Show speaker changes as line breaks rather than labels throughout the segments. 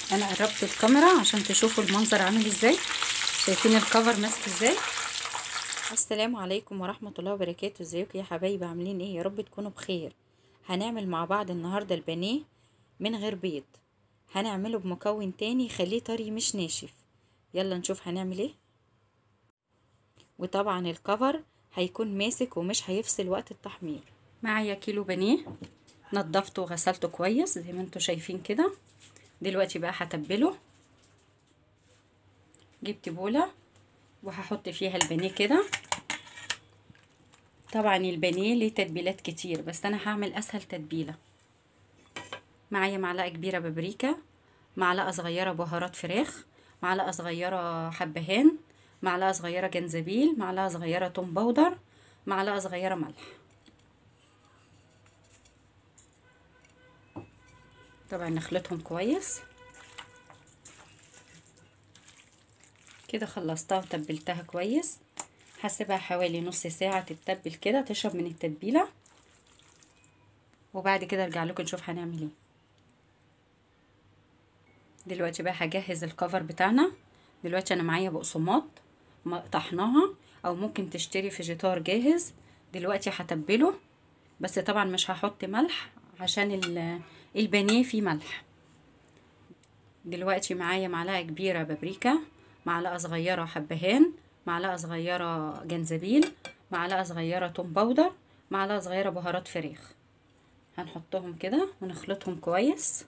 انا قربت الكاميرا عشان تشوفوا المنظر عامل ازاي شايفين الكفر ماسك ازاي السلام عليكم ورحمة الله وبركاته ازيكم يا حبايبي عاملين ايه يا رب تكونوا بخير هنعمل مع بعض النهاردة البانيه من غير بيض هنعمله بمكون تاني يخليه طري مش ناشف يلا نشوف هنعمل ايه وطبعا الكفر هيكون ماسك ومش هيفصل وقت التحمير معايا كيلو بانيه نضفته وغسلته كويس زي ما انتوا شايفين كده دلوقتي بقى هتبله جبت بوله وهحط فيها البانيه كده طبعا البانيه ليه تتبيلات كتير بس انا هعمل اسهل تتبيله معايا معلقه كبيره بابريكا معلقه صغيره بهارات فراخ معلقه صغيره حبهان معلقه صغيره جنزبيل معلقه صغيره توم باودر معلقه صغيره ملح طبعا نخلطهم كويس كده خلصتها وتبلتها كويس هسيبها حوالي نص ساعة تتبل كده تشرب من التتبيلة وبعد كده ارجع لكم نشوف هنعمل ايه دلوقتي بقى هجهز الكفر بتاعنا دلوقتي انا معايا بقسماط طحناها او ممكن تشتري فيجيتار جاهز دلوقتي هتبله بس طبعا مش هحط ملح عشان البانيه فيه ملح دلوقتي معايا معلقه كبيره بابريكا معلقه صغيره حبهان معلقه صغيره جنزبيل معلقه صغيره توم باودر معلقه صغيره بهارات فراخ هنحطهم كده ونخلطهم كويس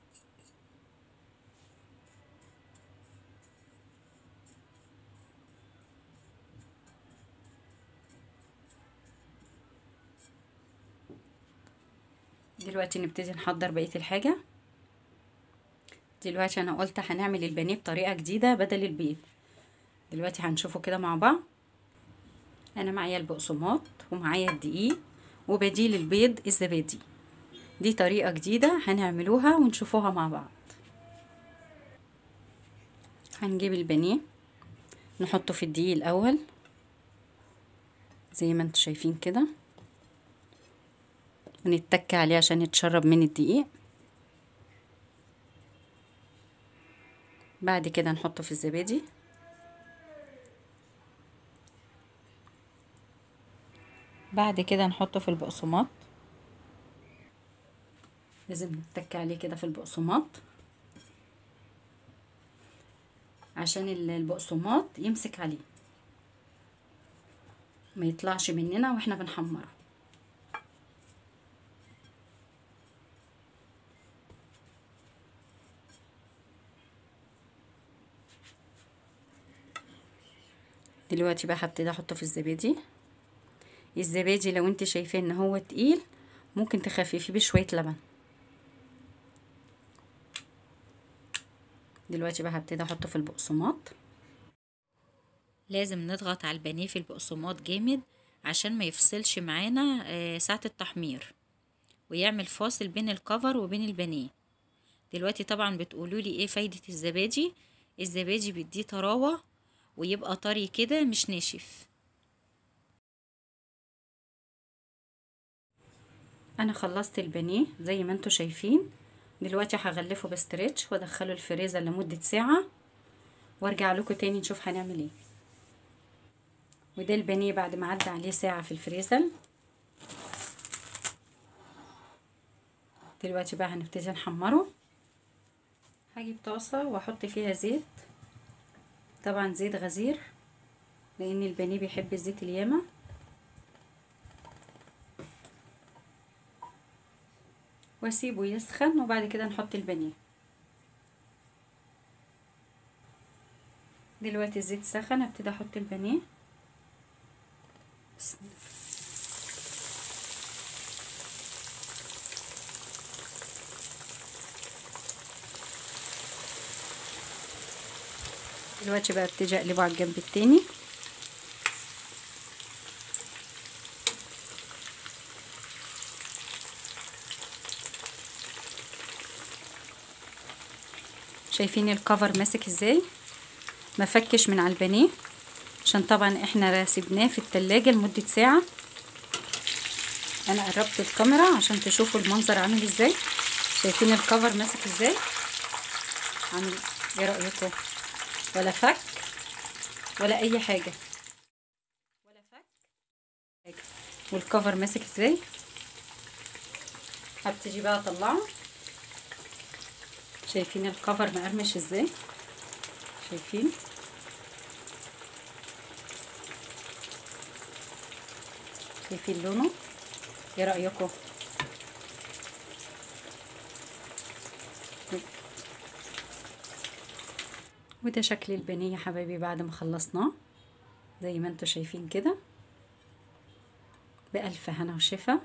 دلوقتي نبتدي نحضر بقيه الحاجه دلوقتي انا قلت هنعمل البانيه بطريقه جديده بدل البيض دلوقتي هنشوفه كده مع بعض انا معايا البقسماط ومعايا الدقيق وبديل البيض الزبادي دي طريقه جديده هنعملوها ونشوفوها مع بعض هنجيب البانيه نحطه في الدقيق الاول زي ما انتم شايفين كده ونتك عليه عشان يتشرب من الدقيق بعد كده نحطه في الزبادي بعد كده نحطه في البقسماط لازم نتك عليه كده في البقسماط عشان البقسماط يمسك عليه ما يطلعش مننا واحنا بنحمره دلوقتي بقى هبتدي احطه في الزبادي الزبادي لو انت شايفاه ان هو تقيل ممكن تخففيه بشويه لبن دلوقتي بقى هبتدي احطه في البقسماط لازم نضغط على البانيه في البقسماط جامد عشان ما يفصلش معانا ساعه التحمير ويعمل فاصل بين الكفر وبين البانيه دلوقتي طبعا بتقولوا لي ايه فايده الزبادي الزبادي بيديه طراوه ويبقى طري كده مش ناشف انا خلصت البانيه زي ما انتوا شايفين دلوقتي هغلفه بستريتش وادخله الفريزر لمده ساعه وارجع لكم تاني نشوف هنعمل ايه وده البانيه بعد ما عدى عليه ساعه في الفريزر دلوقتي بقى هنبتدي نحمره هجيب طاسه واحط فيها زيت طبعا زيت غزير لان البانيه بيحب الزيت الياما واسيبه يسخن وبعد كده نحط البانيه دلوقتي الزيت سخن ابتدي احط البانيه بسم الله دلوقتي بقى ابتدي اقلبه على الجنب التاني شايفين الكفر ماسك ازاي ما فكش من على البانيه عشان طبعا احنا سيبناه في التلاجة لمدة ساعة انا قربت الكاميرا عشان تشوفوا المنظر عامل ازاي شايفين الكفر ماسك ازاي عامل ايه رايكم ولا فك ولا اي حاجه ولا فك حاجه والكفر ماسك ازاي هبتدي بقى اطلعه شايفين الكفر مقرمش ازاي شايفين شايفين لونه ايه رايكم وده شكل البانيه يا حبايبي بعد ما خلصناه زي ما انتوا شايفين كده بألف هنا وشفا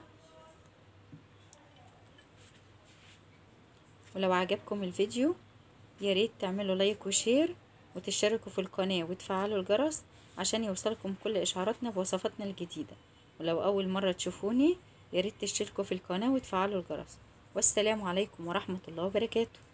ولو عجبكم الفيديو يا ريت تعملوا لايك وشير وتشتركوا في القناة وتفعلوا الجرس عشان يوصلكم كل إشعاراتنا بوصفاتنا الجديدة ولو أول مرة تشوفوني يا ريت تشتركوا في القناة وتفعلوا الجرس والسلام عليكم ورحمة الله وبركاته